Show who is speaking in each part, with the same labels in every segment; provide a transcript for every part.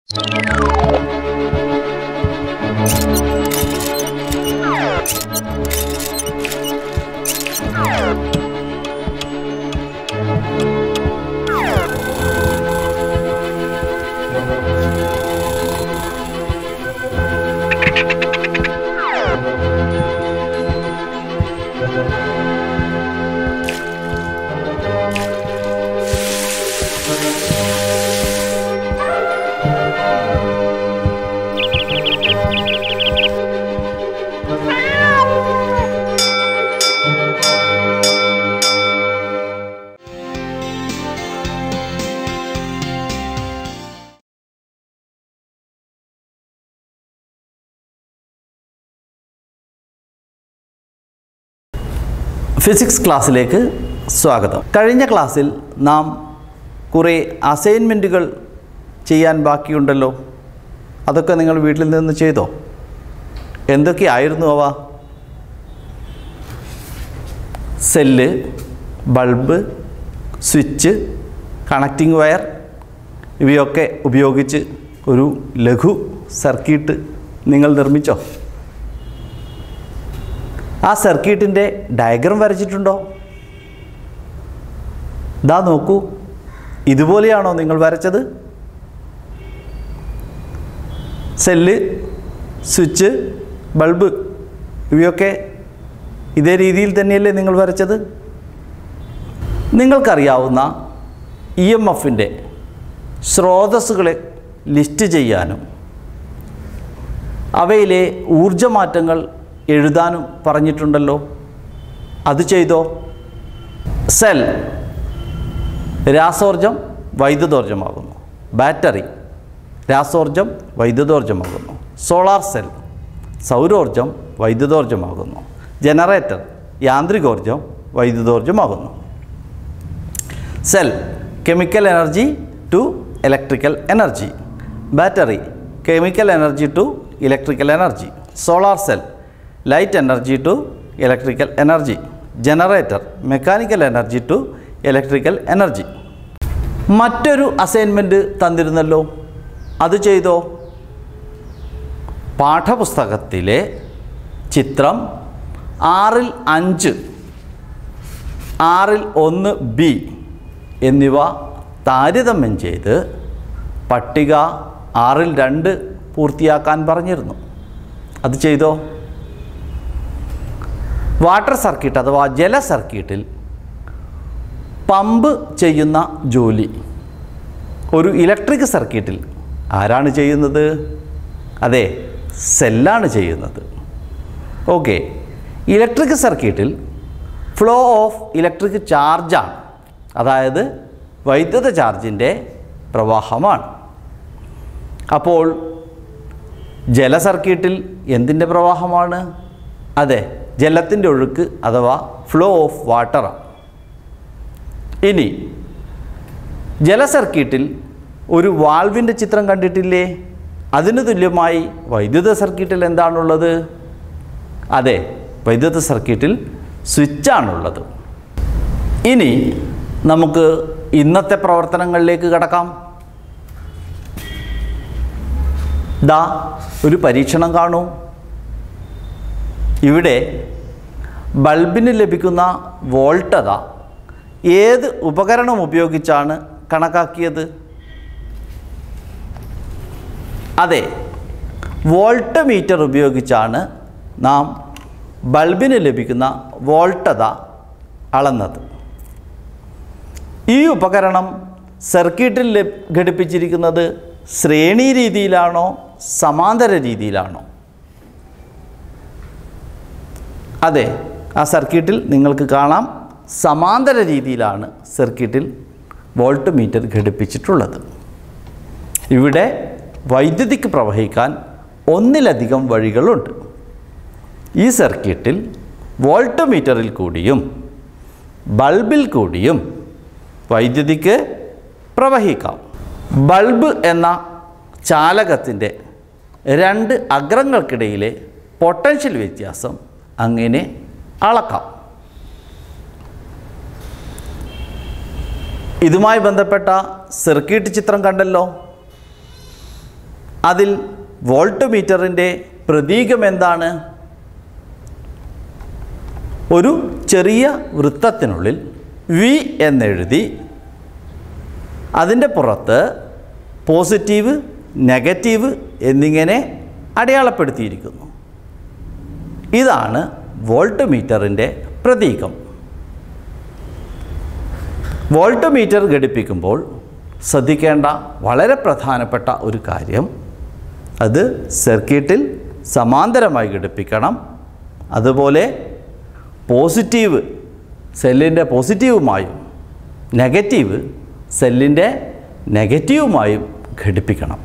Speaker 1: Physics ക്ലാസ്സിലേക്ക് സ്വാഗതം കഴിഞ്ഞ ക്ലാസ്സിൽ നാം കുറേ അസൈൻമെൻറ്റുകൾ ചെയ്യാൻ ബാക്കിയുണ്ടല്ലോ അതൊക്കെ നിങ്ങൾ വീട്ടിൽ നിന്ന് ചെയ്തോ എന്തൊക്കെയായിരുന്നു അവ cell bulb switch connecting wire ഇവയൊക്കെ ഉപയോഗിച്ച് ഒരു ലഘു സർക്യൂട്ട് നിങ്ങൾ നിർമ്മിച്ചോ ആ സർക്യൂട്ടിൻ്റെ ഡയഗ്രം വരച്ചിട്ടുണ്ടോ ദാ നോക്കൂ ഇതുപോലെയാണോ നിങ്ങൾ വരച്ചത് സെല്ല് സ്വിച്ച് ബൾബ് ഇവയൊക്കെ ഇതേ രീതിയിൽ തന്നെയല്ലേ നിങ്ങൾ വരച്ചത് നിങ്ങൾക്കറിയാവുന്ന ഇ എം എഫിൻ്റെ സ്രോതസ്സുകളെ ലിസ്റ്റ് ചെയ്യാനും അവയിലെ ഊർജമാറ്റങ്ങൾ എഴുതാനും പറഞ്ഞിട്ടുണ്ടല്ലോ അത് ചെയ്തോ സെൽ രാസോർജം വൈദ്യുതോർജമാകുന്നു ബാറ്ററി രാസോർജം വൈദ്യുതോർജമാകുന്നു സോളാർ സെൽ സൗരോർജം വൈദ്യുതോർജമാകുന്നു ജനറേറ്റർ യാന്ത്രികോർജം വൈദ്യുതോർജമാകുന്നു cell chemical energy to electrical energy battery chemical energy to electrical energy solar cell light energy to electrical energy generator mechanical energy to electrical energy മറ്റൊരു അസൈൻമെൻറ്റ് തന്നിരുന്നല്ലോ അത് ചെയ്തോ പാഠപുസ്തകത്തിലെ ചിത്രം ആറിൽ അഞ്ച് ആറിൽ ഒന്ന് ബി എന്നിവ താരതമ്യം ചെയ്ത് പട്ടിക ആറിൽ രണ്ട് പൂർത്തിയാക്കാൻ പറഞ്ഞിരുന്നു അത് ചെയ്തോ വാട്ടർ സർക്യൂട്ട് അഥവാ ജല സർക്യൂട്ടിൽ പമ്പ് ചെയ്യുന്ന ജോലി ഒരു ഇലക്ട്രിക് സർക്യൂട്ടിൽ ആരാണ് ചെയ്യുന്നത് അതെ സെല്ലാണ് ചെയ്യുന്നത് ഓക്കെ ഇലക്ട്രിക് സർക്യൂട്ടിൽ ഫ്ലോ ഓഫ് ഇലക്ട്രിക് ചാർജാണ് അതായത് വൈദ്യുത ചാർജിൻ്റെ പ്രവാഹമാണ് അപ്പോൾ ജല സർക്യൂട്ടിൽ എന്തിൻ്റെ പ്രവാഹമാണ് അതെ ജലത്തിൻ്റെ ഒഴുക്ക് അഥവാ ഫ്ലോ ഓഫ് വാട്ടറാണ് ഇനി ജല സർക്യൂട്ടിൽ ഒരു വാൾവിൻ്റെ ചിത്രം കണ്ടിട്ടില്ലേ അതിന് തുല്യമായി വൈദ്യുത സർക്യൂട്ടിൽ എന്താണുള്ളത് അതെ വൈദ്യുത സർക്യൂട്ടിൽ സ്വിച്ചാണുള്ളത് ഇനി നമുക്ക് ഇന്നത്തെ പ്രവർത്തനങ്ങളിലേക്ക് കടക്കാം ദാ ഒരു പരീക്ഷണം കാണൂ ഇവിടെ ബൾബിന് ലഭിക്കുന്ന വോൾട്ടത ഏത് ഉപകരണം ഉപയോഗിച്ചാണ് കണക്കാക്കിയത് അതെ വോൾട്ട് മീറ്റർ ഉപയോഗിച്ചാണ് നാം ബൾബിന് ലഭിക്കുന്ന വോൾട്ടത അളന്നത് ഈ ഉപകരണം സർക്യൂട്ടിൽ ലഭ്- ഘടിപ്പിച്ചിരിക്കുന്നത് ശ്രേണി രീതിയിലാണോ സമാന്തര രീതിയിലാണോ അതെ ആ സർക്യൂട്ടിൽ നിങ്ങൾക്ക് കാണാം സമാന്തര രീതിയിലാണ് സർക്യൂട്ടിൽ വോൾട്ട് മീറ്റർ ഘടിപ്പിച്ചിട്ടുള്ളത് ഇവിടെ വൈദ്യുതിക്ക് പ്രവഹിക്കാൻ ഒന്നിലധികം വഴികളുണ്ട് ഈ സർക്യൂട്ടിൽ വോൾട്ട് മീറ്ററിൽ കൂടിയും ബൾബിൽ കൂടിയും വൈദ്യുതിക്ക് പ്രവഹിക്കാം ബൾബ് എന്ന ചാലകത്തിൻ്റെ രണ്ട് അഗ്രങ്ങൾക്കിടയിലെ പൊട്ടൻഷ്യൽ വ്യത്യാസം അങ്ങനെ അളക്കാം ഇതുമായി ബന്ധപ്പെട്ട സർക്യൂട്ട് ചിത്രം കണ്ടല്ലോ അതിൽ വോൾട്ട് മീറ്ററിൻ്റെ പ്രതീകം എന്താണ് ഒരു ചെറിയ വൃത്തത്തിനുള്ളിൽ വി എന്നെഴുതി അതിൻ്റെ പുറത്ത് പോസിറ്റീവ് നെഗറ്റീവ് എന്നിങ്ങനെ അടയാളപ്പെടുത്തിയിരിക്കുന്നു ഇതാണ് വോൾട്ട് മീറ്ററിൻ്റെ പ്രതീകം വോൾട്ട് മീറ്റർ ഘടിപ്പിക്കുമ്പോൾ ശ്രദ്ധിക്കേണ്ട വളരെ പ്രധാനപ്പെട്ട ഒരു കാര്യം അത് സർക്യൂട്ടിൽ സമാന്തരമായി ഘടിപ്പിക്കണം അതുപോലെ പോസിറ്റീവ് സെല്ലിൻ്റെ പോസിറ്റീവുമായും നെഗറ്റീവ് സെല്ലിൻ്റെ നെഗറ്റീവുമായും ഘടിപ്പിക്കണം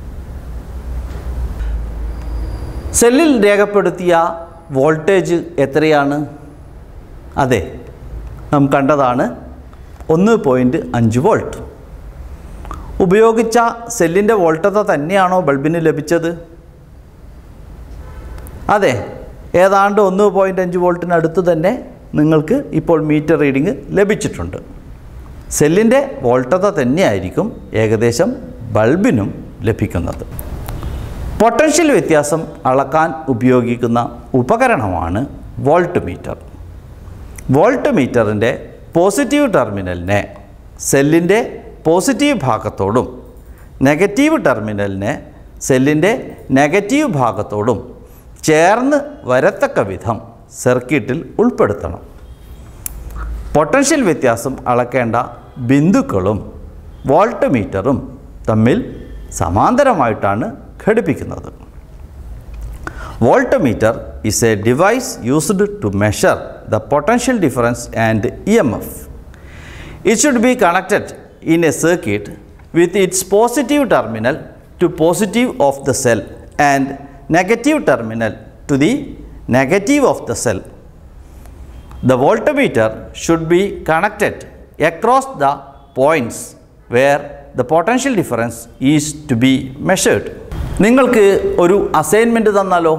Speaker 1: സെല്ലിൽ രേഖപ്പെടുത്തിയ വോൾട്ടേജ് എത്രയാണ് അതെ നാം കണ്ടതാണ് ഒന്ന് പോയിൻറ്റ് അഞ്ച് വോൾട്ട് ഉപയോഗിച്ച സെല്ലിൻ്റെ വോൾട്ടത തന്നെയാണോ ബൾബിന് ലഭിച്ചത് അതെ ഏതാണ്ട് ഒന്ന് പോയിൻറ്റ് അഞ്ച് വോൾട്ടിനടുത്ത് തന്നെ നിങ്ങൾക്ക് ഇപ്പോൾ മീറ്റർ റീഡിംഗ് ലഭിച്ചിട്ടുണ്ട് സെല്ലിൻ്റെ വോൾട്ടത തന്നെയായിരിക്കും ഏകദേശം ബൾബിനും ലഭിക്കുന്നത് പൊട്ടൻഷ്യൽ വ്യത്യാസം അളക്കാൻ ഉപയോഗിക്കുന്ന ഉപകരണമാണ് വോൾട്ട് മീറ്റർ വോൾട്ട് മീറ്ററിൻ്റെ പോസിറ്റീവ് ടെർമിനലിനെ സെല്ലിൻ്റെ പോസിറ്റീവ് ഭാഗത്തോടും നെഗറ്റീവ് ടെർമിനലിനെ സെല്ലിൻ്റെ നെഗറ്റീവ് ഭാഗത്തോടും ചേർന്ന് വരത്തക്ക വിധം സർക്യൂട്ടിൽ ഉൾപ്പെടുത്തണം പൊട്ടൻഷ്യൽ വ്യത്യാസം അളക്കേണ്ട ബിന്ദുക്കളും വോൾട്ട് മീറ്ററും തമ്മിൽ സമാന്തരമായിട്ടാണ് ഘടിപ്പിക്കുന്നത് Voltmeter is a device used to measure the potential difference and EMF. It should be connected in a circuit with its positive terminal to positive of the cell and negative terminal to the negative of the cell. The voltmeter should be connected across the points where the potential difference is to be measured. നിങ്ങൾക്ക് ഒരു assignment തന്നാലോ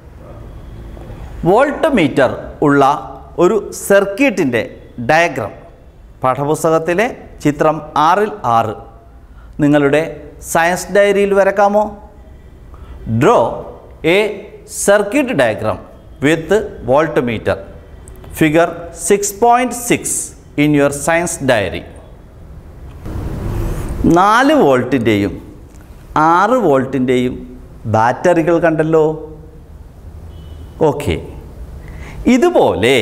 Speaker 1: volt meter ഉള്ള ഒരു സർക്യൂട്ടിൻ്റെ diagram പാഠപുസ്തകത്തിലെ ചിത്രം ആറിൽ ആറ് നിങ്ങളുടെ science ഡയറിയിൽ വരക്കാമോ draw a circuit diagram with volt meter figure six point six in your science diary നാല് വോൾട്ടിൻ്റെയും ആറ് വോൾട്ടിൻ്റെയും ബാറ്ററികൾ കണ്ടല്ലോ ഓക്കെ ഇതുപോലെ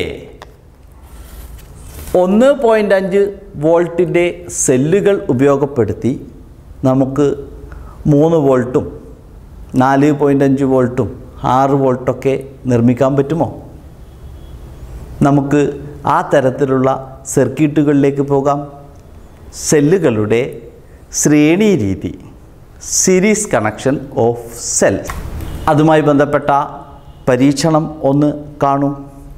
Speaker 1: ഒന്ന് പോയിൻ്റ് അഞ്ച് വോൾട്ടിൻ്റെ സെല്ലുകൾ ഉപയോഗപ്പെടുത്തി നമുക്ക് മൂന്ന് വോൾട്ടും നാല് പോയിൻ്റ് അഞ്ച് വോൾട്ടും ആറ് വോൾട്ടൊക്കെ നിർമ്മിക്കാൻ പറ്റുമോ നമുക്ക് ആ തരത്തിലുള്ള സർക്യൂട്ടുകളിലേക്ക് പോകാം സെല്ലുകളുടെ ശ്രേണി രീതി സീരീസ് കണക്ഷൻ ഓഫ് സെൽ അതുമായി ബന്ധപ്പെട്ട പരീക്ഷണം ഒന്ന് കാണൂ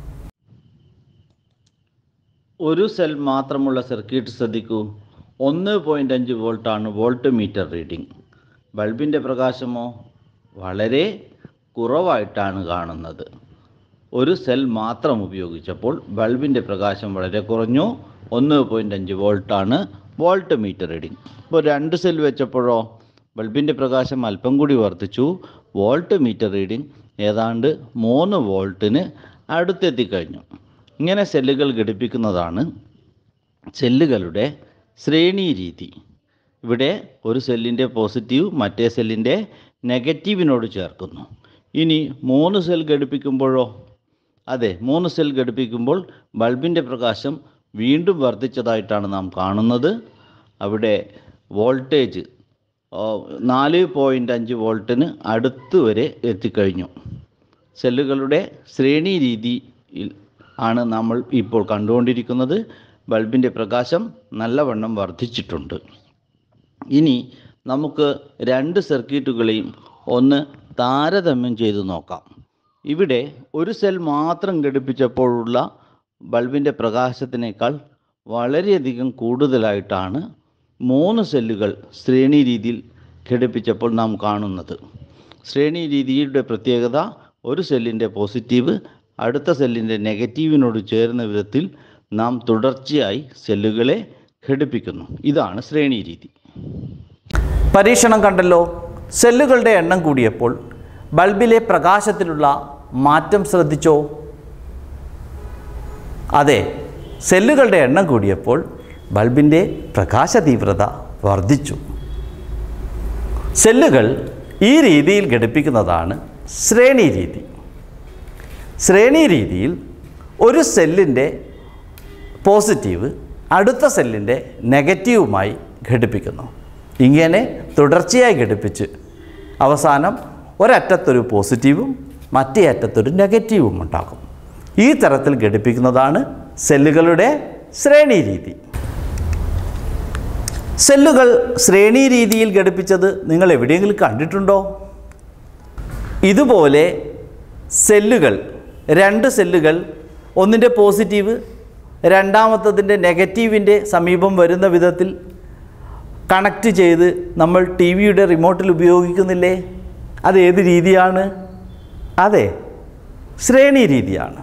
Speaker 1: ഒരു സെൽ മാത്രമുള്ള സർക്യൂട്ട് ശ്രദ്ധിക്കൂ ഒന്ന് പോയിൻ്റ് അഞ്ച് വോൾട്ടാണ് വോൾട്ട് മീറ്റർ റീഡിംഗ് ബൾബിൻ്റെ പ്രകാശമോ വളരെ കുറവായിട്ടാണ് കാണുന്നത് ഒരു സെൽ മാത്രം ഉപയോഗിച്ചപ്പോൾ ബൾബിൻ്റെ പ്രകാശം വളരെ കുറഞ്ഞു ഒന്ന് പോയിൻ്റ് അഞ്ച് വോൾട്ടാണ് വോൾട്ട് മീറ്റർ റീഡിംഗ് ഇപ്പോൾ രണ്ട് സെൽ വെച്ചപ്പോഴോ ബൾബിൻ്റെ പ്രകാശം അല്പം കൂടി വർദ്ധിച്ചു വോൾട്ട് മീറ്റർ റീഡിംഗ് ഏതാണ്ട് മൂന്ന് വോൾട്ടിന് അടുത്തെത്തിക്കഴിഞ്ഞു ഇങ്ങനെ സെല്ലുകൾ ഘടിപ്പിക്കുന്നതാണ് സെല്ലുകളുടെ ശ്രേണി രീതി ഇവിടെ ഒരു സെല്ലിൻ്റെ പോസിറ്റീവ് മറ്റേ സെല്ലിൻ്റെ നെഗറ്റീവിനോട് ചേർക്കുന്നു ഇനി മൂന്ന് സെൽ ഘടിപ്പിക്കുമ്പോഴോ അതെ മൂന്ന് സെൽ ഘടിപ്പിക്കുമ്പോൾ ബൾബിൻ്റെ പ്രകാശം വീണ്ടും വർദ്ധിച്ചതായിട്ടാണ് നാം കാണുന്നത് അവിടെ വോൾട്ടേജ് ഓ, നാല് പോയിൻ്റ് അഞ്ച് വോൾട്ടിന് അടുത്ത് വരെ എത്തിക്കഴിഞ്ഞു സെല്ലുകളുടെ ശ്രേണി രീതിയിൽ ആണ് നമ്മൾ ഇപ്പോൾ കണ്ടുകൊണ്ടിരിക്കുന്നത് ബൾബിൻ്റെ പ്രകാശം നല്ലവണ്ണം വർദ്ധിച്ചിട്ടുണ്ട് ഇനി നമുക്ക് രണ്ട് സർക്യൂട്ടുകളെയും ഒന്ന് താരതമ്യം ചെയ്തു നോക്കാം ഇവിടെ ഒരു സെൽ മാത്രം ഘടിപ്പിച്ചപ്പോഴുള്ള ബൾബിൻ്റെ പ്രകാശത്തിനേക്കാൾ വളരെയധികം കൂടുതലായിട്ടാണ് മൂന്ന് സെല്ലുകൾ ശ്രേണി രീതിയിൽ ഘടിപ്പിച്ചപ്പോൾ നാം കാണുന്നത് ശ്രേണി രീതിയുടെ പ്രത്യേകത ഒരു സെല്ലിൻ്റെ പോസിറ്റീവ് അടുത്ത സെല്ലിൻ്റെ നെഗറ്റീവിനോട് ചേരുന്ന വിധത്തിൽ നാം തുടർച്ചയായി സെല്ലുകളെ ഘടിപ്പിക്കുന്നു ഇതാണ് ശ്രേണി രീതി പരീക്ഷണം കണ്ടല്ലോ സെല്ലുകളുടെ എണ്ണം കൂടിയപ്പോൾ ബൾബിലെ പ്രകാശത്തിലുള്ള മാറ്റം ശ്രദ്ധിച്ചോ അതെ സെല്ലുകളുടെ എണ്ണം കൂടിയപ്പോൾ ബൾബിൻ്റെ പ്രകാശ തീവ്രത വർദ്ധിച്ചു സെല്ലുകൾ ഈ രീതിയിൽ ഘടിപ്പിക്കുന്നതാണ് ശ്രേണി രീതി ശ്രേണി രീതിയിൽ ഒരു സെല്ലിൻ്റെ പോസിറ്റീവ് അടുത്ത സെല്ലിൻ്റെ നെഗറ്റീവുമായി ഘടിപ്പിക്കുന്നു ഇങ്ങനെ തുടർച്ചയായി ഘടിപ്പിച്ച് അവസാനം ഒരറ്റത്തൊരു പോസിറ്റീവും മറ്റേ അറ്റത്തൊരു നെഗറ്റീവും ഉണ്ടാകും ഈ തരത്തിൽ ഘടിപ്പിക്കുന്നതാണ് സെല്ലുകളുടെ ശ്രേണി രീതി സെല്ലുകൾ ശ്രേണി രീതിയിൽ ഘടിപ്പിച്ചത് നിങ്ങൾ എവിടെയെങ്കിലും കണ്ടിട്ടുണ്ടോ ഇതുപോലെ സെല്ലുകൾ രണ്ട് സെല്ലുകൾ ഒന്നിൻ്റെ പോസിറ്റീവ് രണ്ടാമത്തതിൻ്റെ നെഗറ്റീവിൻ്റെ സമീപം വരുന്ന വിധത്തിൽ കണക്റ്റ് ചെയ്ത് നമ്മൾ ടി വിയുടെ റിമോട്ടിൽ ഉപയോഗിക്കുന്നില്ലേ അത് ഏത് രീതിയാണ് അതെ ശ്രേണി രീതിയാണ്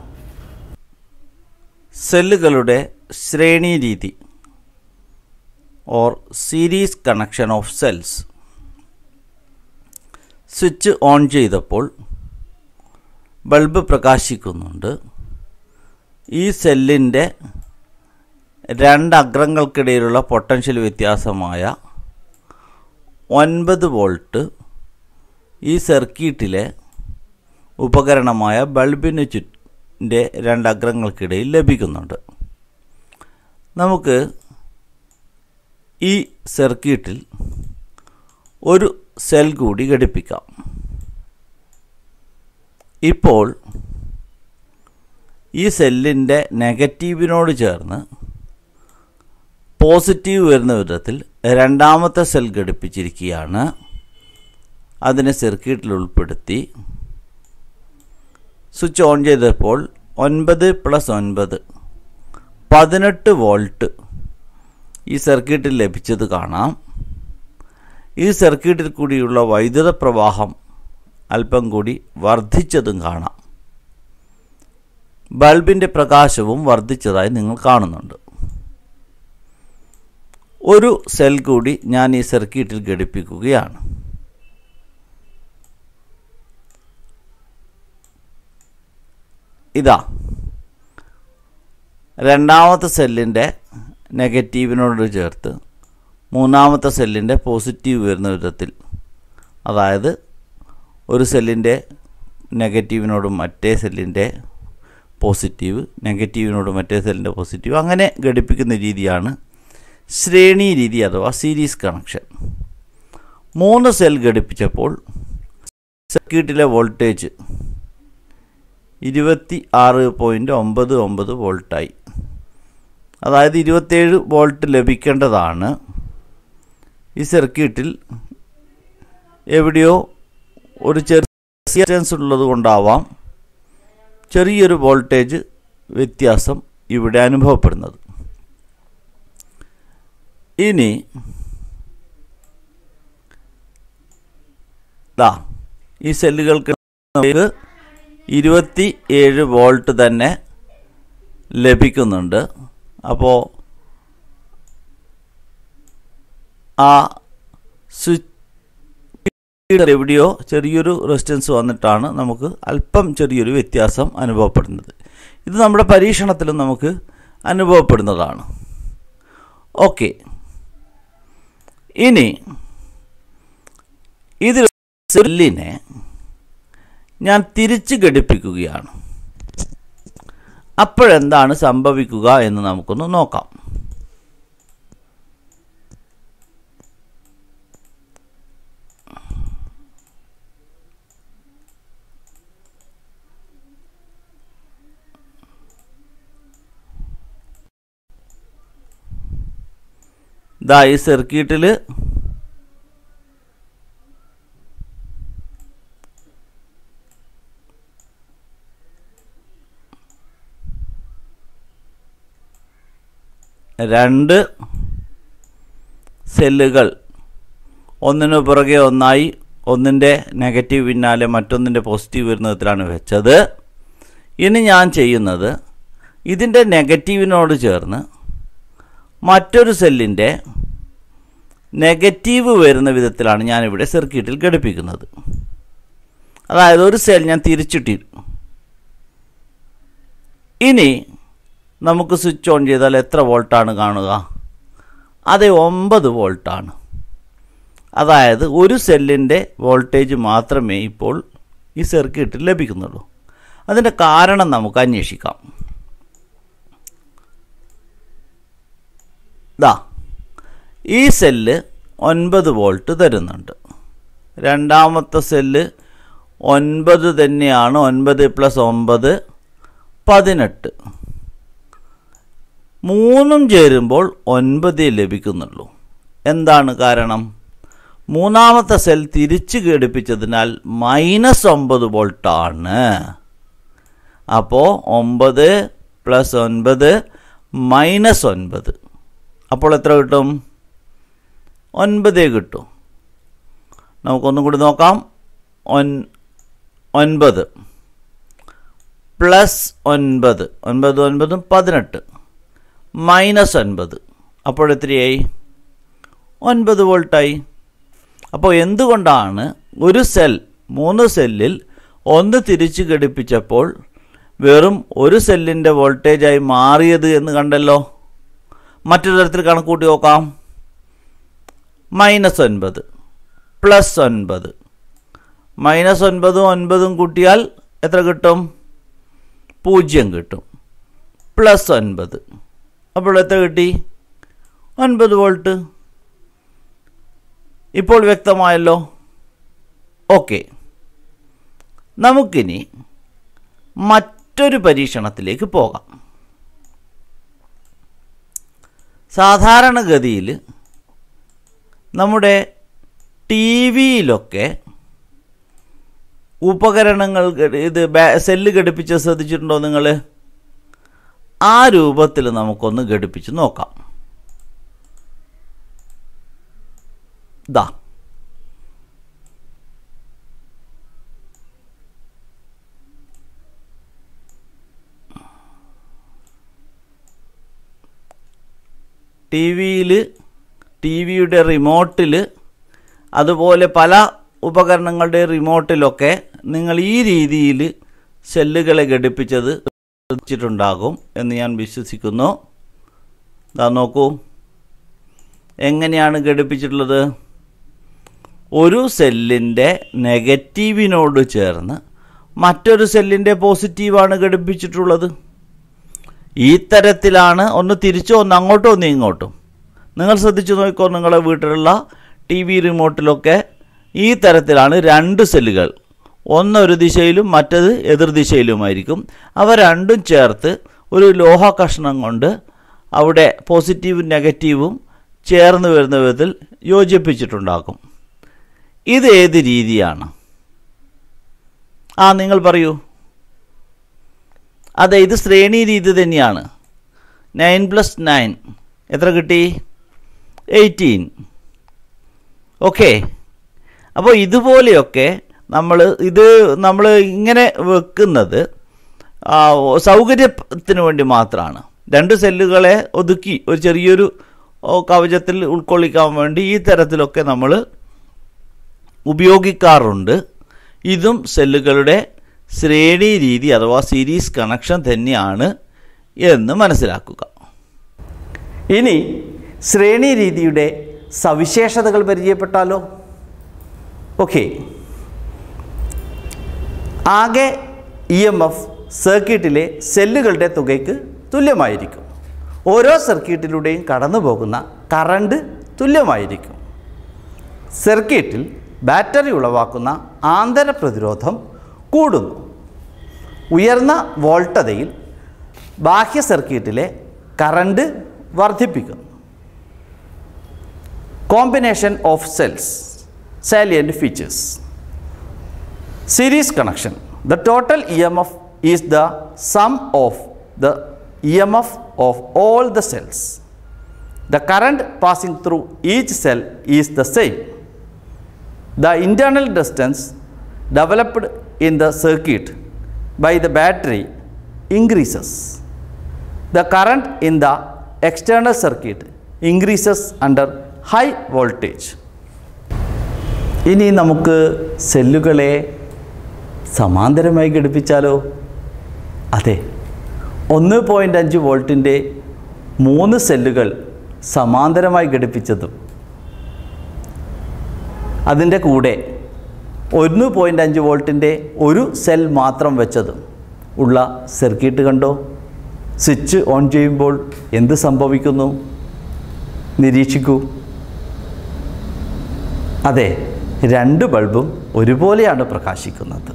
Speaker 1: സെല്ലുകളുടെ ശ്രേണി രീതി or series connection of cells switch on ചെയ്തപ്പോൾ ബൾബ് പ്രകാശിക്കുന്നുണ്ട് ഈ സെല്ലിൻ്റെ രണ്ട് അഗ്രങ്ങൾക്കിടയിലുള്ള പൊട്ടൻഷ്യൽ വ്യത്യാസമായ ഒൻപത് വോൾട്ട് ഈ സർക്യൂട്ടിലെ ഉപകരണമായ ബൾബിന് ചുറ്റിൻ്റെ രണ്ട് അഗ്രങ്ങൾക്കിടയിൽ ലഭിക്കുന്നുണ്ട് നമുക്ക് ഈ സർക്യൂട്ടിൽ ഒരു സെൽ കൂടി ഘടിപ്പിക്കാം ഇപ്പോൾ ഈ സെല്ലിൻ്റെ നെഗറ്റീവിനോട് ചേർന്ന് പോസിറ്റീവ് വരുന്ന വിധത്തിൽ രണ്ടാമത്തെ സെൽ ഘടിപ്പിച്ചിരിക്കുകയാണ് അതിനെ സർക്യൂട്ടിൽ ഉൾപ്പെടുത്തി സ്വിച്ച് ഓൺ ചെയ്തപ്പോൾ ഒൻപത് പ്ലസ് ഒൻപത് പതിനെട്ട് വോൾട്ട് ഈ സർക്യൂട്ടിൽ ലഭിച്ചത് കാണാം ഈ സർക്യൂട്ടിൽ കൂടിയുള്ള വൈദ്യുത പ്രവാഹം അല്പം കൂടി വർദ്ധിച്ചതും കാണാം ബൾബിൻ്റെ പ്രകാശവും വർദ്ധിച്ചതായി നിങ്ങൾ കാണുന്നുണ്ട് ഒരു സെൽ കൂടി ഞാൻ ഈ സർക്യൂട്ടിൽ ഘടിപ്പിക്കുകയാണ് ഇതാ രണ്ടാമത്തെ സെല്ലിൻ്റെ നെഗറ്റീവിനോട് ചേർത്ത് മൂന്നാമത്തെ സെല്ലിൻ്റെ പോസിറ്റീവ് വരുന്ന വിധത്തിൽ അതായത് ഒരു സെല്ലിൻ്റെ നെഗറ്റീവിനോടും മറ്റേ സെല്ലിൻ്റെ പോസിറ്റീവ് നെഗറ്റീവിനോട് മറ്റേ സെല്ലിൻ്റെ പോസിറ്റീവ് അങ്ങനെ ഘടിപ്പിക്കുന്ന രീതിയാണ് ശ്രേണി രീതി അഥവാ സീരീസ് കണക്ഷൻ മൂന്ന് സെൽ ഘടിപ്പിച്ചപ്പോൾ സർക്യൂട്ടിലെ വോൾട്ടേജ് ഇരുപത്തി ആറ് പോയിൻറ്റ് ഒമ്പത് ഒമ്പത് വോൾട്ടായി അതായത് ഇരുപത്തേഴ് വോൾട്ട് ലഭിക്കേണ്ടതാണ് ഈ സർക്യൂട്ടിൽ എവിടെയോ ഒരു ചെറിയ റെസിസ്റ്റൻസ് ഉള്ളത് കൊണ്ടാവാം ചെറിയൊരു വോൾട്ടേജ് വ്യത്യാസം ഇവിടെ അനുഭവപ്പെടുന്നത് ഇനി ദാ ഈ സെല്ലുകൾക്ക് നമുക്ക് ഇരുപത്തി ഏഴ് വോൾട്ട് തന്നെ ലഭിക്കുന്നുണ്ട് അപ്പോൾ ആ സ്വിച്ച് എവിടെയോ ചെറിയൊരു റെസിസ്റ്റൻസ് വന്നിട്ടാണ് നമുക്ക് അല്പം ചെറിയൊരു വ്യത്യാസം അനുഭവപ്പെടുന്നത് ഇത് നമ്മുടെ പരീക്ഷണത്തിലും നമുക്ക് അനുഭവപ്പെടുന്നതാണ് ഓക്കെ ഇനി ഇതിൽ സെല്ലിനെ ഞാൻ തിരിച്ച് ഘടിപ്പിക്കുകയാണ് അപ്പോഴെന്താണ് സംഭവിക്കുക എന്ന് നമുക്കൊന്ന് നോക്കാം ദാ ഈ സർക്യൂട്ടിൽ രണ്ട് സെല്ലുകൾ ഒന്നിനു പുറകെ ഒന്നായി ഒന്നിൻ്റെ നെഗറ്റീവ് പിന്നാലെ മറ്റൊന്നിൻ്റെ പോസിറ്റീവ് വരുന്ന വിധത്തിലാണ് വെച്ചത് ഇനി ഞാൻ ചെയ്യുന്നത് ഇതിൻ്റെ നെഗറ്റീവിനോട് ചേർന്ന് മറ്റൊരു സെല്ലിൻ്റെ നെഗറ്റീവ് വരുന്ന വിധത്തിലാണ് ഞാനിവിടെ സർക്യൂട്ടിൽ ഘടിപ്പിക്കുന്നത് അതായത് ഒരു സെൽ ഞാൻ തിരിച്ചിട്ടിരുന്നു ഇനി നമുക്ക് സ്വിച്ച് ഓൺ ചെയ്താൽ എത്ര വോൾട്ടാണ് കാണുക അത് ഒമ്പത് വോൾട്ടാണ് അതായത് ഒരു സെല്ലിൻ്റെ വോൾട്ടേജ് മാത്രമേ ഇപ്പോൾ ഈ സർക്യൂട്ടിൽ ലഭിക്കുന്നുള്ളൂ അതിൻ്റെ കാരണം നമുക്ക് അന്വേഷിക്കാം ദാ ഈ സെല്ല് ഒൻപത് വോൾട്ട് തരുന്നുണ്ട് രണ്ടാമത്തെ സെല്ല് ഒൻപത് തന്നെയാണ് ഒൻപത് പ്ലസ് ഒമ്പത് പതിനെട്ട് മൂന്നും ചേരുമ്പോൾ ഒൻപതേ ലഭിക്കുന്നുള്ളൂ എന്താണ് കാരണം മൂന്നാമത്തെ സെൽ തിരിച്ച് ഘടിപ്പിച്ചതിനാൽ മൈനസ് ഒമ്പത് വോൾട്ടാണ് അപ്പോൾ ഒമ്പത് പ്ലസ് ഒൻപത് മൈനസ് ഒൻപത് അപ്പോൾ എത്ര കിട്ടും ഒൻപതേ കിട്ടും നമുക്കൊന്നും കൂടി നോക്കാം ഒൻ ഒൻപത് പ്ലസ് ഒൻപത് ഒൻപത് ഒൻപതും പതിനെട്ട് മൈനസ് ഒൻപത് അപ്പോൾ എത്രയായി ഒൻപത് വോൾട്ടായി അപ്പോൾ എന്തുകൊണ്ടാണ് ഒരു സെൽ മൂന്ന് സെല്ലിൽ ഒന്ന് തിരിച്ച് ഘടിപ്പിച്ചപ്പോൾ വെറും ഒരു സെല്ലിൻ്റെ വോൾട്ടേജായി മാറിയത് എന്ന് കണ്ടല്ലോ മറ്റൊരു തരത്തിൽ കണക്കൂട്ടി നോക്കാം മൈനസ് ഒൻപത് പ്ലസ് ഒൻപത് മൈനസ് ഒൻപതും ഒൻപതും കൂട്ടിയാൽ എത്ര കിട്ടും പൂജ്യം കിട്ടും പ്ലസ് ഒൻപത് അപ്പോൾ എത്ര കിട്ടി ഒൻപത് വോൾട്ട് ഇപ്പോൾ വ്യക്തമായല്ലോ ഓക്കെ നമുക്കിനി മറ്റൊരു പരീക്ഷണത്തിലേക്ക് പോകാം സാധാരണഗതിയിൽ നമ്മുടെ ടി വിയിലൊക്കെ ഉപകരണങ്ങൾ ഘടി- ഇത് ബാ- സെല്ല് ഘടിപ്പിച്ച് ശ്രദ്ധിച്ചിട്ടുണ്ടോ നിങ്ങൾ ആ രൂപത്തിൽ നമുക്കൊന്ന് ഘടിപ്പിച്ച് നോക്കാം ദാ ടി വിയിൽ ടി വിയുടെ റിമോട്ടിൽ അതുപോലെ പല ഉപകരണങ്ങളുടെ റിമോട്ടിലൊക്കെ നിങ്ങൾ ഈ രീതിയിൽ സെല്ലുകളെ ഘടിപ്പിച്ചത് ശ്രദ്ധിച്ചിട്ടുണ്ടാകും എന്ന് ഞാൻ വിശ്വസിക്കുന്നു ഇതാ നോക്കൂ എങ്ങനെയാണ് ഘടിപ്പിച്ചിട്ടുള്ളത് ഒരു സെല്ലിൻ്റെ നെഗറ്റീവിനോട് ചേർന്ന് മറ്റൊരു സെല്ലിൻ്റെ പോസിറ്റീവാണ് ഘടിപ്പിച്ചിട്ടുള്ളത് ഈ തരത്തിലാണ് ഒന്ന് തിരിച്ചോ ഒന്ന് അങ്ങോട്ടോ ഒന്ന് ഇങ്ങോട്ടും നിങ്ങൾ ശ്രദ്ധിച്ചു നോക്കിക്കോ നിങ്ങളുടെ വീട്ടിലുള്ള ടി വി റിമോട്ടിലൊക്കെ ഈ തരത്തിലാണ് രണ്ട് സെല്ലുകൾ ഒന്ന് ഒരു ദിശയിലും മറ്റത് എതിർ ദിശയിലുമായിരിക്കും അവ രണ്ടും ചേർത്ത് ഒരു ലോഹ കഷ്ണം കൊണ്ട് അവിടെ പോസിറ്റീവും നെഗറ്റീവും ചേർന്ന് വരുന്ന വിധത്തിൽ യോജിപ്പിച്ചിട്ടുണ്ടാകും ഇത് ഏത് രീതിയാണ് ആ നിങ്ങൾ പറയൂ അതെ ഇത് ശ്രേണി രീതി തന്നെയാണ് നയൻ പ്ലസ് നയൻ എത്ര കിട്ടി എയ്റ്റീൻ ഓക്കെ അപ്പോൾ ഇതുപോലെയൊക്കെ നമ്മൾ ഇത് നമ്മൾ ഇങ്ങനെ വെക്കുന്നത് ആ, സൗകര്യത്തിന് വേണ്ടി മാത്രമാണ് രണ്ട് സെല്ലുകളെ ഒതുക്കി ഒരു ചെറിയൊരു ഓ, കവചത്തിൽ ഉൾക്കൊള്ളിക്കാൻ വേണ്ടി ഈ തരത്തിലൊക്കെ നമ്മൾ ഉപയോഗിക്കാറുണ്ട് ഇതും സെല്ലുകളുടെ ശ്രേണി രീതി അഥവാ സീരീസ് കണക്ഷൻ തന്നെയാണ് എന്ന് മനസ്സിലാക്കുക ഇനി ശ്രേണി രീതിയുടെ സവിശേഷതകൾ പരിചയപ്പെട്ടാലോ ഓക്കെ ആകെ ഇ എം എഫ് സർക്യൂട്ടിലെ സെല്ലുകളുടെ തുകയ്ക്ക് തുല്യമായിരിക്കും ഓരോ സർക്യൂട്ടിലൂടെയും കടന്നു പോകുന്ന കറണ്ട് തുല്യമായിരിക്കും സർക്യൂട്ടിൽ ബാറ്ററി ഉളവാക്കുന്ന ആന്തര പ്രതിരോധം കൂടുന്നു ഉയർന്ന വോൾട്ടതയിൽ ബാഹ്യ സർക്യൂട്ടിലെ കറണ്ട് വർദ്ധിപ്പിക്കുന്നു combination of cells salient features series connection the total emf is the sum of the emf of all the cells the current passing through each cell is the same the internal distance developed in the circuit by the battery increases the current in the external circuit increases under high voltage ഇനി നമുക്ക് സെല്ലുകളെ സമാന്തരമായി ഘടിപ്പിച്ചാലോ അതെ ഒന്ന് point അഞ്ച് വോൾട്ടിൻ്റെ മൂന്ന് സെല്ലുകൾ സമാന്തരമായി ഘടിപ്പിച്ചതും അതിൻ്റെ കൂടെ ഒന്ന് പോയിൻ്റ് അഞ്ച് വോൾട്ടിൻ്റെ ഒരു സെൽ മാത്രം വെച്ചതും ഉള്ള സർക്യൂട്ട് കണ്ടോ സ്വിച്ച് ഓൺ ചെയ്യുമ്പോൾ എന്ത് സംഭവിക്കുന്നു നിരീക്ഷിക്കൂ അതെ രണ്ട് ബൾബും ഒരുപോലെയാണ് പ്രകാശിക്കുന്നത്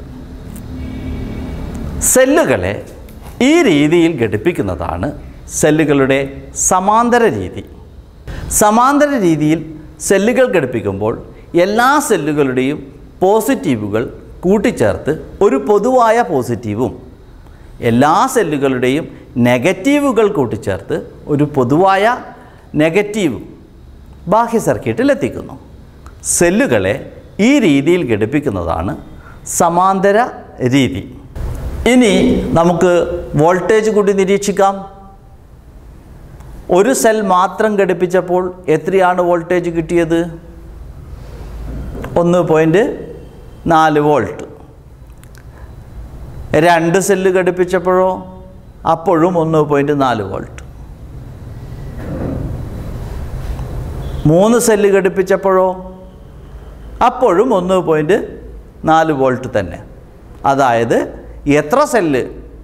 Speaker 1: സെല്ലുകളെ ഈ രീതിയിൽ ഘടിപ്പിക്കുന്നതാണ് സെല്ലുകളുടെ സമാന്തര രീതി സമാന്തര രീതിയിൽ സെല്ലുകൾ ഘടിപ്പിക്കുമ്പോൾ എല്ലാ സെല്ലുകളുടെയും പോസിറ്റീവുകൾ കൂട്ടിച്ചേർത്ത് ഒരു പൊതുവായ പോസിറ്റീവും എല്ലാ സെല്ലുകളുടെയും നെഗറ്റീവുകൾ കൂട്ടിച്ചേർത്ത് ഒരു പൊതുവായ നെഗറ്റീവും ബാഹ്യ സർക്യൂട്ടിൽ എത്തിക്കുന്നു സെല്ലുകളെ ഈ രീതിയിൽ ഘടിപ്പിക്കുന്നതാണ് സമാന്തര രീതി ഇനി നമുക്ക് വോൾട്ടേജ് കൂടി നിരീക്ഷിക്കാം ഒരു സെൽ മാത്രം ഘടിപ്പിച്ചപ്പോൾ എത്രയാണ് വോൾട്ടേജ് കിട്ടിയത് ഒന്ന് പോയിൻറ്റ് നാല് വോൾട്ട് രണ്ട് സെല്ല് ഘടിപ്പിച്ചപ്പോഴോ അപ്പോഴും ഒന്ന് പോയിൻറ്റ് നാല് വോൾട്ട് മൂന്ന് സെല്ല് ഘടിപ്പിച്ചപ്പോഴോ അപ്പോഴും ഒന്ന് പോയിൻറ്റ് നാല് വോൾട്ട് തന്നെ അതായത് എത്ര സെല്ല്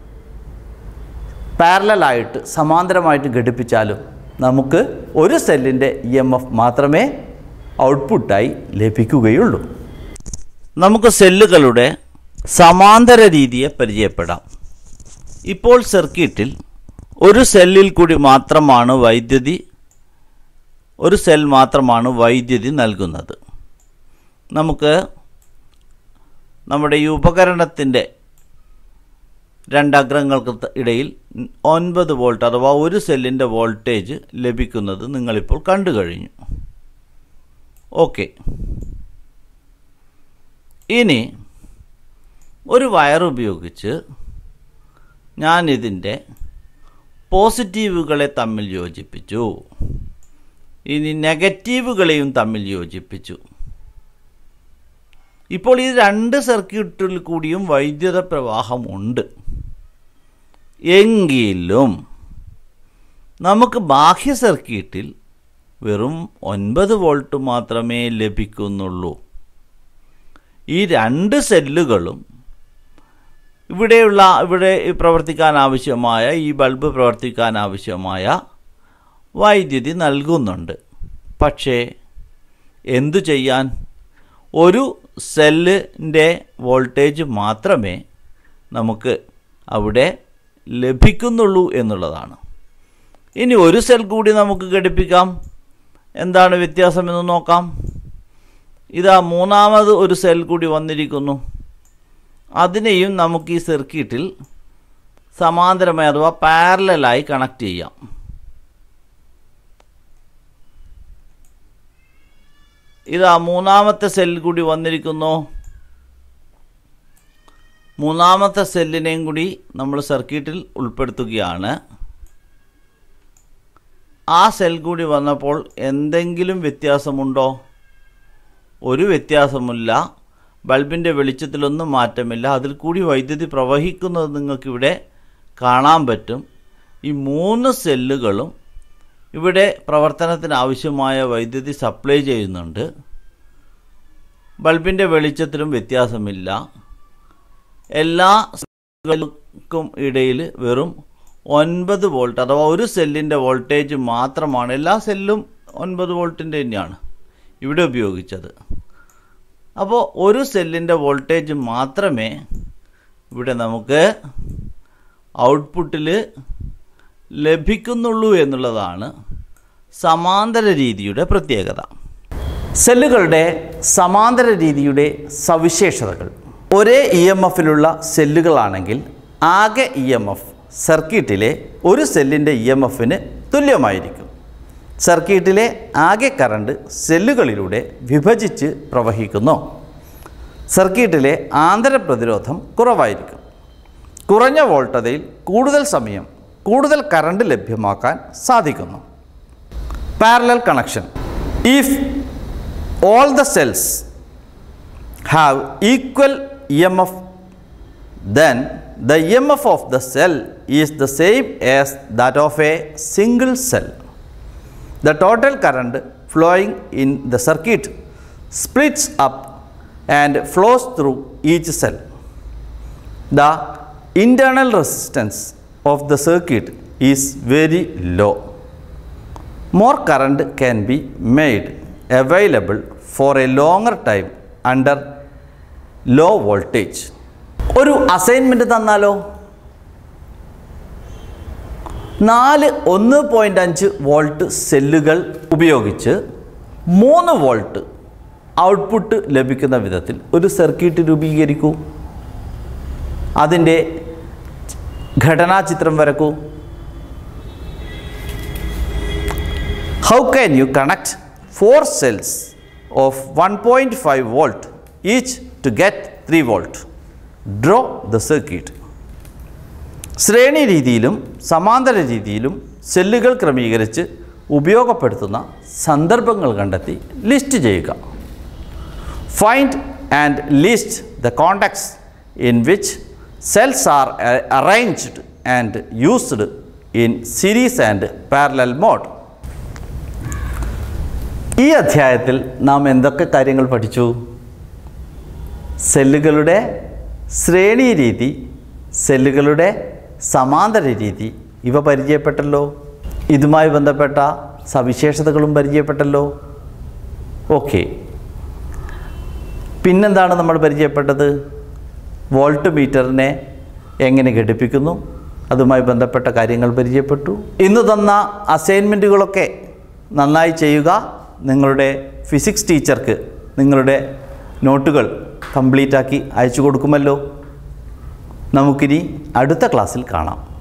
Speaker 1: പാരലായിട്ട് സമാന്തരമായിട്ട് ഘടിപ്പിച്ചാലും നമുക്ക് ഒരു സെല്ലിൻ്റെ ഇ എം എഫ് മാത്രമേ ഔട്ട്പുട്ടായി ലഭിക്കുകയുള്ളൂ നമുക്ക് സെല്ലുകളുടെ സമാന്തര രീതിയെ പരിചയപ്പെടാം ഇപ്പോൾ സർക്യൂട്ടിൽ ഒരു സെല്ലിൽ കൂടി മാത്രമാണ് വൈദ്യുതി ഒരു സെൽ മാത്രമാണ് വൈദ്യുതി നൽകുന്നത് നമുക്ക് നമ്മുടെ ഈ ഉപകരണത്തിൻ്റെ രണ്ടഗ്രങ്ങൾക്ക് ത- ഇടയിൽ ഒൻപത് വോൾട്ട് അഥവാ ഒരു സെല്ലിൻ്റെ വോൾട്ടേജ് ലഭിക്കുന്നത് നിങ്ങളിപ്പോൾ കണ്ടു കഴിഞ്ഞു ഓക്കെ ഇനി ഒരു വയർ ഉപയോഗിച്ച് ഞാനിതിൻ്റെ പോസിറ്റീവുകളെ തമ്മിൽ യോജിപ്പിച്ചു ഇനി നെഗറ്റീവുകളെയും തമ്മിൽ യോജിപ്പിച്ചു ഇപ്പോൾ ഈ രണ്ട് സർക്യൂട്ടിൽ കൂടിയും വൈദ്യുത പ്രവാഹമുണ്ട് എങ്കിലും നമുക്ക് ബാഹ്യ സർക്യൂട്ടിൽ വെറും ഒൻപത് വോൾട്ട് മാത്രമേ ലഭിക്കുന്നുള്ളൂ ഈ രണ്ട് സെല്ലുകളും ഇവിടെയുള്ള ഇവിടെ പ്രവർത്തിക്കാൻ ആവശ്യമായ ഈ ബൾബ് പ്രവർത്തിക്കാൻ ആവശ്യമായ വൈദ്യുതി നൽകുന്നുണ്ട് പക്ഷേ എന്തു ചെയ്യാൻ ഒരു സെല്ലിൻ്റെ വോൾട്ടേജ് മാത്രമേ നമുക്ക് അവിടെ ലഭിക്കുന്നുള്ളൂ എന്നുള്ളതാണ് ഇനി ഒരു സെൽ കൂടി നമുക്ക് ഘടിപ്പിക്കാം എന്താണ് വ്യത്യാസം എന്ന് നോക്കാം ഇതാ മൂന്നാമത് ഒരു സെൽ കൂടി വന്നിരിക്കുന്നു അതിനെയും നമുക്ക് ഈ സർക്യൂട്ടിൽ സമാന്തരമായി അഥവാ പാരലായി കണക്ട് ചെയ്യാം ഇതാ മൂന്നാമത്തെ സെൽ കൂടി വന്നിരിക്കുന്നു മൂന്നാമത്തെ സെല്ലിനെയും കൂടി നമ്മൾ സർക്യൂട്ടിൽ ഉൾപ്പെടുത്തുകയാണ് ആ സെൽ കൂടി വന്നപ്പോൾ എന്തെങ്കിലും വ്യത്യാസമുണ്ടോ ഒരു വ്യത്യാസമില്ല ബൾബിൻ്റെ വെളിച്ചത്തിലൊന്നും മാറ്റമില്ല അതിൽ കൂടി വൈദ്യുതി പ്രവഹിക്കുന്നത് നിങ്ങൾക്കിവിടെ കാണാൻ പറ്റും ഈ മൂന്ന് സെല്ലുകളും ഇവിടെ പ്രവർത്തനത്തിന് ആവശ്യമായ വൈദ്യുതി സപ്ലൈ ചെയ്യുന്നുണ്ട് ബൾബിൻ്റെ വെളിച്ചത്തിലും വ്യത്യാസമില്ല എല്ലാ സെല്ലുകൾക്കും ഇടയിൽ വെറും ഒൻപത് വോൾട്ട് അഥവാ ഒരു സെല്ലിൻ്റെ വോൾട്ടേജ് മാത്രമാണ് എല്ലാ സെല്ലും ഒൻപത് വോൾട്ടിൻ്റെ തന്നെയാണ് ഇവിടെ ഉപയോഗിച്ചത് അപ്പോൾ ഒരു സെല്ലിൻ്റെ വോൾട്ടേജ് മാത്രമേ ഇവിടെ നമുക്ക് ഔട്ട്പുട്ടിൽ ലഭിക്കുന്നുള്ളൂ എന്നുള്ളതാണ് സമാന്തര രീതിയുടെ പ്രത്യേകത സെല്ലുകളുടെ സമാന്തര രീതിയുടെ സവിശേഷതകൾ ഒരേ ഇ എം എഫിലുള്ള സെല്ലുകളാണെങ്കിൽ ആകെ ഇ എം എഫ് സർക്യൂട്ടിലെ ഒരു സെല്ലിൻ്റെ ഇ എം എഫിന് തുല്യമായിരിക്കും സർക്യൂട്ടിലെ ആകെ കറണ്ട് സെല്ലുകളിലൂടെ വിഭജിച്ച് പ്രവഹിക്കുന്നു സർക്യൂട്ടിലെ ആന്തര പ്രതിരോധം കുറവായിരിക്കും കുറഞ്ഞ വോൾട്ടതയിൽ കൂടുതൽ സമയം കൂടുതൽ കറണ്ട് ലഭ്യമാക്കാൻ സാധിക്കുന്നു parallel connection If all the cells have equal EMF, then the EMF of the cell is the same as that of a single cell. The total current flowing in the circuit splits up and flows through each cell. The internal resistance of the circuit is very low. More current can be made available for a longer time under low voltage. ഒരു assignment തന്നാലോ നാല് ഒന്ന് point അഞ്ച് volt സെല്ലുകൾ ഉപയോഗിച്ച് മൂന്ന് volt output ലഭിക്കുന്ന വിധത്തിൽ ഒരു സർക്യൂട്ട് രൂപീകരിക്കൂ അതിൻ്റെ ഘടനാചിത്രം വരക്കൂ How can you connect four cells of 1.5 volt each to get 3 volt? Draw the circuit. ശ്രേണി രീതിയിലും സമാന്തര രീതിയിലും സെല്ലുകൾ ക്രമീകരിച്ച് ഉപയോഗപ്പെടുത്തുന്ന സന്ദർഭങ്ങൾ കണ്ടെത്തി ലിസ്റ്റ് ചെയ്യുക find and list the contacts in which cells are arranged and used in series and parallel mode ഈ അധ്യായത്തിൽ നാം എന്തൊക്കെ കാര്യങ്ങൾ പഠിച്ചു സെല്ലുകളുടെ ശ്രേണി രീതി സെല്ലുകളുടെ സമാന്തര രീതി ഇവ പരിചയപ്പെട്ടല്ലോ ഇതുമായി ബന്ധപ്പെട്ട സവിശേഷതകളും പരിചയപ്പെട്ടല്ലോ ഓക്കെ പിന്നെന്താണ് നമ്മൾ പരിചയപ്പെട്ടത് വോൾട്ട് മീറ്ററിനെ എങ്ങനെ ഘടിപ്പിക്കുന്നു അതുമായി ബന്ധപ്പെട്ട കാര്യങ്ങൾ പരിചയപ്പെട്ടു ഇന്ന് തന്ന അസൈൻമെൻറ്റുകളൊക്കെ നന്നായി ചെയ്യുക നിങ്ങളുടെ ഫിസിക്സ് ടീച്ചർക്ക് നിങ്ങളുടെ നോട്ടുകൾ കംപ്ലീറ്റ് ആക്കി അയച്ചു കൊടുക്കുമല്ലോ നമുക്കിനി അടുത്ത ക്ലാസ്സിൽ കാണാം